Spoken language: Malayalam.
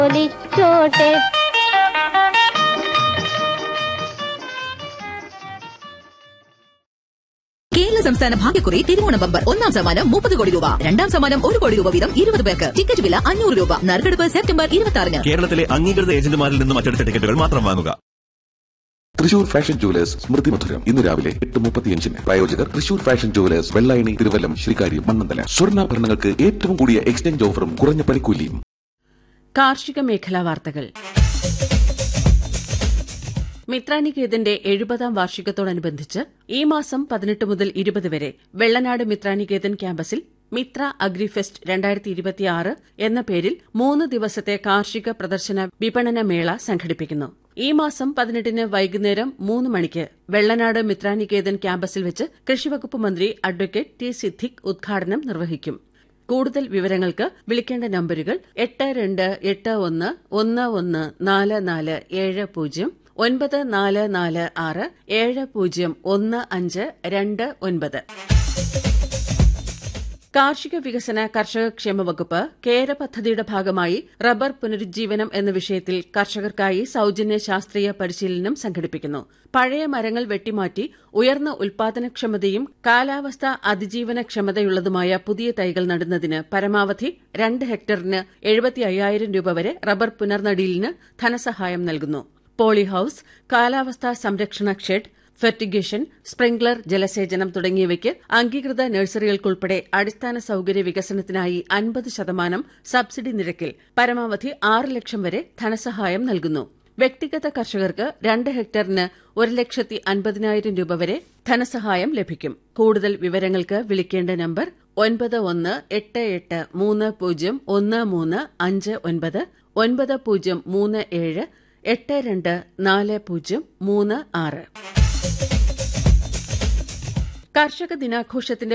ഒലിച്ചോട്ടെ കേരള സംസ്ഥാന ഭാഗ്യക്കുറി തിരുവോണ ബമ്പർ ഒന്നാം സമ്മാനം മുപ്പത് കോടി രൂപ രണ്ടാം സമ്മാനം ഒരു കോടി രൂപ വീതം ഇരുപത് പേർക്ക് ടിക്കറ്റ് വില അഞ്ഞൂറ് രൂപ നറുക്കെടുപ്പ് സെപ്റ്റംബർ ഇരുപത്തി ആറിന് കേരളത്തിലെ അംഗീകൃത ഏജന്റുമാരിൽ നിന്നും അച്ചടിച്ച ടിക്കറ്റുകൾ മാത്രം വാങ്ങുക തൃശൂർ ഫാഷൻ ജുവലേഴ്സ് സ്മൃതി മധുരം ഇന്ന് രാവിലെ എട്ട് മുപ്പത്തിയഞ്ചിന് പ്രായോജകർ തൃശൂർ ഫാഷൻ ജുവലേഴ്സ് വെള്ളായണി തിരുവല്ലം ശ്രീകാരി മണ്ണന്തല സ്വർണ്ണാഭരണങ്ങൾക്ക് ഏറ്റവും കൂടിയ എക്സ്ചേഞ്ച് ഓഫറും കുറഞ്ഞ പണിക്കൂലിയും കാർഷിക മേഖലാ വാർത്തകൾ മിത്രാനികേതന്റെ എഴുപതാം വാർഷികത്തോടനുബന്ധിച്ച് ഈ മാസം പതിനെട്ട് മുതൽ ഇരുപത് വരെ വെള്ളനാട് മിത്രാനികേതൻ ക്യാമ്പസിൽ മിത്ര അഗ്രിഫെസ്റ്റ് രണ്ടായിരത്തി ഇരുപത്തിയാറ് എന്ന പേരിൽ മൂന്ന് ദിവസത്തെ കാർഷിക പ്രദർശന വിപണന മേള സംഘടിപ്പിക്കുന്നു ഈ മാസം പതിനെട്ടിന് വൈകുന്നേരം മൂന്ന് മണിക്ക് വെള്ളനാട് മിത്രാനികേതൻ ക്യാമ്പസിൽ വെച്ച് കൃഷിവകുപ്പ് മന്ത്രി അഡ്വക്കേറ്റ് ടി സിദ്ദിഖ് ഉദ്ഘാടനം നിർവഹിക്കും കൂടുതൽ വിവരങ്ങൾക്ക് വിളിക്കേണ്ട നമ്പരുകൾ എട്ട് രണ്ട് എട്ട് ഒന്ന് ഒന്ന് ഒന്ന് നാല് നാല് ഏഴ് പൂജ്യം ഒൻപത് നാല് നാല് ആറ് ഏഴ് പൂജ്യം ഒന്ന് അഞ്ച് രണ്ട് ഒൻപത് കാർഷിക വികസന കർഷക ക്ഷേമ വകുപ്പ് കേര പദ്ധതിയുടെ ഭാഗമായി റബ്ബർ പുനരുജ്ജീവനം എന്ന വിഷയത്തിൽ കർഷകർക്കായി സൌജന്യ ശാസ്ത്രീയ പരിശീലനം സംഘടിപ്പിക്കുന്നു പഴയ മരങ്ങൾ വെട്ടിമാറ്റി ഉയർന്ന ഉൽപാദനക്ഷമതയും കാലാവസ്ഥ അതിജീവനക്ഷമതയുള്ളതുമായ പുതിയ തൈകൾ നടുന്നതിന് പരമാവധി രണ്ട് ഹെക്ടറിന് എഴുപത്തി അയ്യായിരം രൂപ വരെ റബ്ബർ പുനർനടീലിന് ധനസഹായം നൽകുന്നു പോളി ഹൌസ് കാലാവസ്ഥാ സംരക്ഷണ ഷെഡ് ഫെർട്ടിഗേഷൻ സ്പ്രിംഗ്ലർ ജലസേചനം തുടങ്ങിയവയ്ക്ക് അംഗീകൃത നഴ്സറികൾക്കുൾപ്പെടെ അടിസ്ഥാന സൌകര്യ വികസനത്തിനായി അൻപത് ശതമാനം സബ്സിഡി നിരക്കിൽ പരമാവധി ആറ് ലക്ഷം വരെ ധനസഹായം നൽകുന്നു വ്യക്തിഗത കർഷകർക്ക് രണ്ട് ഹെക്ടറിന് ഒരു ലക്ഷത്തി അൻപതിനായിരം രൂപ വരെ ധനസഹായം ലഭിക്കും കൂടുതൽ വിവരങ്ങൾക്ക് വിളിക്കേണ്ട നമ്പർ ഒൻപത് ഒന്ന് എട്ട് എട്ട് മൂന്ന് പൂജ്യം ഒന്ന് മൂന്ന് അഞ്ച് ഒൻപത് ഒൻപത് പൂജ്യം മൂന്ന് ഏഴ് എട്ട് രണ്ട് നാല് പൂജ്യം മൂന്ന് ആറ് കർഷക ദിനാഘോഷത്തിന്റെ